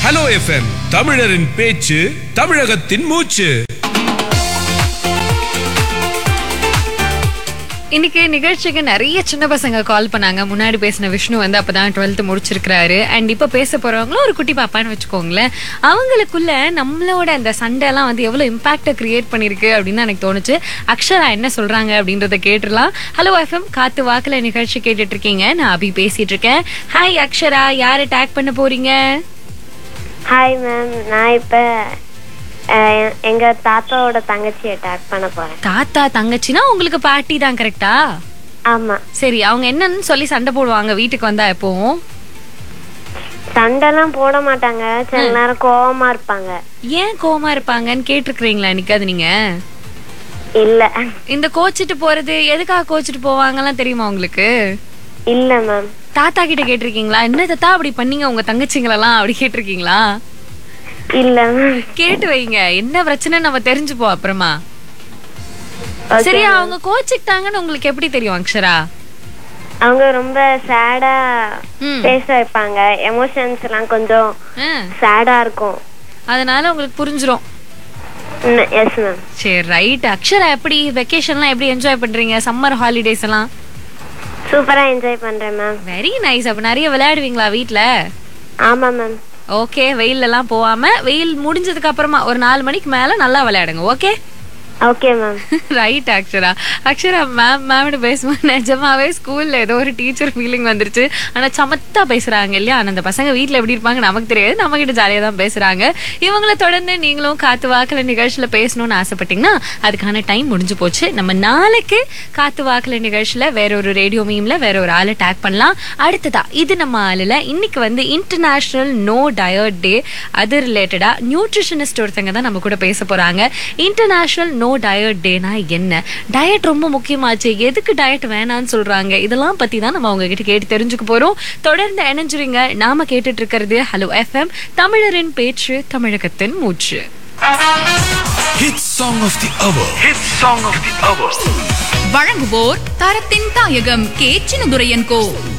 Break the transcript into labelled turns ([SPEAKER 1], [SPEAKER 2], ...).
[SPEAKER 1] Hello FM தமிழரின் பேச்சு தமிழகத்தின் மூச்சு
[SPEAKER 2] இன்னைக்கு நிகழ்ச்சிக்கு நிறைய சின்ன பசங்க கால் பண்ணாங்க முன்னாடி பேசின விஷ்ணு வந்து அப்பதான் டுவெல்த் முடிச்சிருக்கிறாரு அண்ட் இப்ப பேச போறவங்களும் ஒரு குட்டி பாப்பான்னு வச்சுக்கோங்களேன் அவங்களுக்குள்ள நம்மளோட அந்த சண்டை எல்லாம் வந்து எவ்வளவு இம்பாக்ட கிரியேட் பண்ணிருக்கு அப்படின்னு எனக்கு தோணுச்சு அக்ஷரா என்ன சொல்றாங்க அப்படின்றத கேட்டுடலாம் ஹலோ எஃப்எம் காத்து வாக்குல நிகழ்ச்சி கேட்டுட்டு இருக்கீங்க நான் அபி பேசிட்டு இருக்கேன் ஹாய் அக்ஷரா யாரை டேக் பண்ண போறீங்க
[SPEAKER 3] ஹாய் மேம் நான் இப்போ எங்க தாத்தாவோட தங்கச்சியை அட்டாக் பண்ண போறேன்
[SPEAKER 2] தாத்தா தங்கச்சினா உங்களுக்கு பாட்டி தான் கரெக்டா
[SPEAKER 3] ஆமா
[SPEAKER 2] சரி அவங்க என்னன்னு சொல்லி சண்டை போடுவாங்க வீட்டுக்கு வந்தா எப்பவும்
[SPEAKER 3] சண்டைலாம் போட மாட்டாங்க சில நேரம் கோவமா இருப்பாங்க
[SPEAKER 2] ஏன் கோவமா இருப்பாங்கன்னு கேட்டிருக்கிறீங்களா என்னைக்காவது நீங்க
[SPEAKER 3] இல்ல
[SPEAKER 2] இந்த கோச்சிட்டு போறது எதுக்காக கோச்சிட்டு போவாங்கலாம் தெரியுமா உங்களுக்கு
[SPEAKER 3] இல்ல மேம்
[SPEAKER 2] தாத்தா கிட்ட கேட்டிருக்கீங்களா என்ன தாத்தா அப்படி பண்ணீங்க உங்க தங்கச்சிங்களெல்லாம் அப்படி கேட்டிருக்கீங்களா
[SPEAKER 3] இல்ல மேம்
[SPEAKER 2] கேட்டு வைங்க என்ன பிரச்சனை நம்ம தெரிஞ்சுப்போம் அப்புறமா சரி அவங்க கோச்சிக்கிட்டாங்கன்னு உங்களுக்கு எப்படி தெரியும் அக்ஷரா
[SPEAKER 3] அவங்க ரொம்ப சேடா
[SPEAKER 2] ம்.
[SPEAKER 3] பேச வைப்பாங்க எமோஷன்ஸ் எல்லாம் கொஞ்சம்
[SPEAKER 2] ஆ,
[SPEAKER 3] சேடா இருக்கும்
[SPEAKER 2] அதனால உங்களுக்கு புரிஞ்சிரும்
[SPEAKER 3] எஸ் மேம்
[SPEAKER 2] சரி ரைட் அக்ஷரா எப்படி வெக்கேஷன்லாம் எப்படி என்ஜாய் பண்றீங்க சம்மர் ஹாலிடேஸ் எல்லாம்
[SPEAKER 3] சூப்பரா என்ஜாய் பண்றேன் மேம்
[SPEAKER 2] வெரி நைஸ் அப்ப நிறைய விளையாடுவீங்களா வீட்ல
[SPEAKER 3] ஆமா மேம்
[SPEAKER 2] ஓகே வெயில்ல எல்லாம் போகாம வெயில் முடிஞ்சதுக்கு அப்புறமா ஒரு நாலு மணிக்கு மேல நல்லா விளையாடுங்க okay
[SPEAKER 3] okay ma'am
[SPEAKER 2] right Akshara Akshara ma'am மேம்னு பேசும்போது நிஜமாவே ஸ்கூல்ல ஏதோ ஒரு டீச்சர் ஃபீலிங் வந்துருச்சு ஆனா சமத்தா பேசுறாங்க இல்லையா ஆனா அந்த பசங்க வீட்ல எப்படி இருப்பாங்க நமக்கு தெரியாது நம்ம கிட்ட ஜாலியா தான் பேசுறாங்க இவங்கள தொடர்ந்து நீங்களும் காத்து வாக்குல நிகழ்ச்சியில பேசணும்னு ஆசைப்பட்டீங்கன்னா அதுக்கான டைம் முடிஞ்சு போச்சு நம்ம நாளைக்கு காத்து வாக்குல நிகழ்ச்சியில வேற ஒரு ரேடியோ மீம்ல வேற ஒரு ஆளை டேக் பண்ணலாம் அடுத்ததா இது நம்ம ஆளுல இன்னைக்கு வந்து இன்டர்நேஷனல் நோ டயட் டே அது ரிலேட்டடா நியூட்ரிஷனிஸ்ட் ஒருத்தங்க தான் நம்ம கூட பேச போறாங்க இன்டர்நேஷனல் நோ டயட் டேனா என்ன டயட் ரொம்ப முக்கியமாச்சு எதுக்கு டயட் வேணாம்னு சொல்றாங்க இதெல்லாம் பத்தி தான் நம்ம அவங்க கிட்ட கேட்டு தெரிஞ்சுக்க போறோம் தொடர்ந்து இணைஞ்சுருங்க நாம கேட்டுட்டு இருக்கிறது ஹலோ எஃப்எம் தமிழரின் பேச்சு தமிழகத்தின் மூச்சு
[SPEAKER 1] hit song of the hour hit song of the hour
[SPEAKER 4] வழங்குவோர் தரத்தின் தாயகம் கே சின்னதுரையன் கோ